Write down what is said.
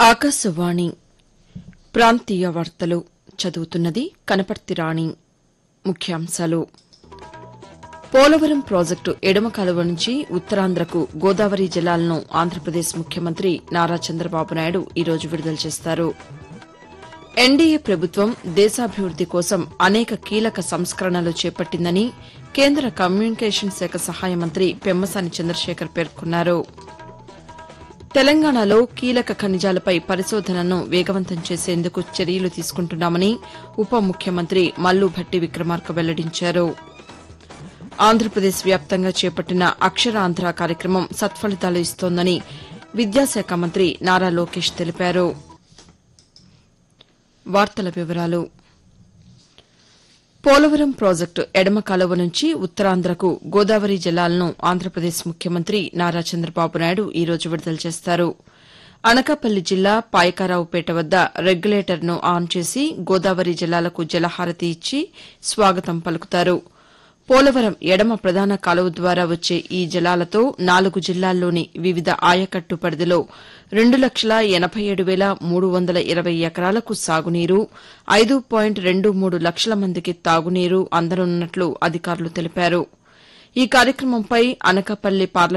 ఆకాశవాణి ప్రాంతీయ వార్తలు చదువుతున్నది కనపర్తి రాణి ముఖ్యాంశాలు పోలవరం ప్రాజెక్టు ఎడమ కాలువ నుంచి ఉత్తరాంధ్రకు గోదావరి జలాలను ఆంధ్రప్రదేశ్ ముఖ్యమంత్రి నారా చంద్రబాబు నాయుడు ఈరోజు విడుదల చేస్తారు ఎన్డీఏ ప్రభుత్వం దేశాభివృద్ది కోసం అనేక కీలక సంస్కరణలు చేపట్టిందని కేంద్ర కమ్యూనికేషన్ శాఖ సహాయ మంత్రి పెమ్మసాని చంద్రశేఖర్ పేర్కొన్నారు తెలంగాణలో కీలక ఖనిజాలపై పరిశోధనను వేగవంతం చేసేందుకు చర్యలు తీసుకుంటున్నామని ఉప ముఖ్యమంత్రి మల్లు భట్టి విక్రమార్క వెల్లడించారు ఆంధ్రప్రదేశ్ వ్యాప్తంగా చేపట్టిన అక్షరాంధ్ర కార్యక్రమం సత్ఫలితాలు ఇస్తోందని విద్యాశాఖ మంత్రి నారా లోకేష్ తెలిపారు వార్తల వివరాలు పోలవరం ప్రాజెక్టు ఎడమ కాలువ నుంచి ఉత్తరాంధ్రకు గోదావరి జలాలను ఆంధ్రప్రదేశ్ ముఖ్యమంత్రి నారా చంద్రబాబు నాయుడు ఈరోజు విడుదల చేస్తారు అనకాపల్లి జిల్లా పాయకారావుపేట వద్ద రెగ్యులేటర్ను ఆన్ చేసి గోదావరి జలాలకు జలహారతి ఇచ్చి స్వాగతం పలుకుతారు పోలవరం ఎడమ ప్రధాన కాలువ ద్వారా వచ్చే ఈ జలాలతో నాలుగు జిల్లాల్లోని వివిధ ఆయకట్టు పరిధిలో రెండు లక్షల ఎనబై ఏడు వేల మూడు వందల ఇరవై ఎకరాలకు సాగునీరు ఐదు పాయింట్ రెండు మూడు లక్షల మందికి తాగునీరు అందనున్నట్లు అధికారులు తెలిపారు ఈ కార్యక్రమంపై అనకాపల్లి పార్లమెంట్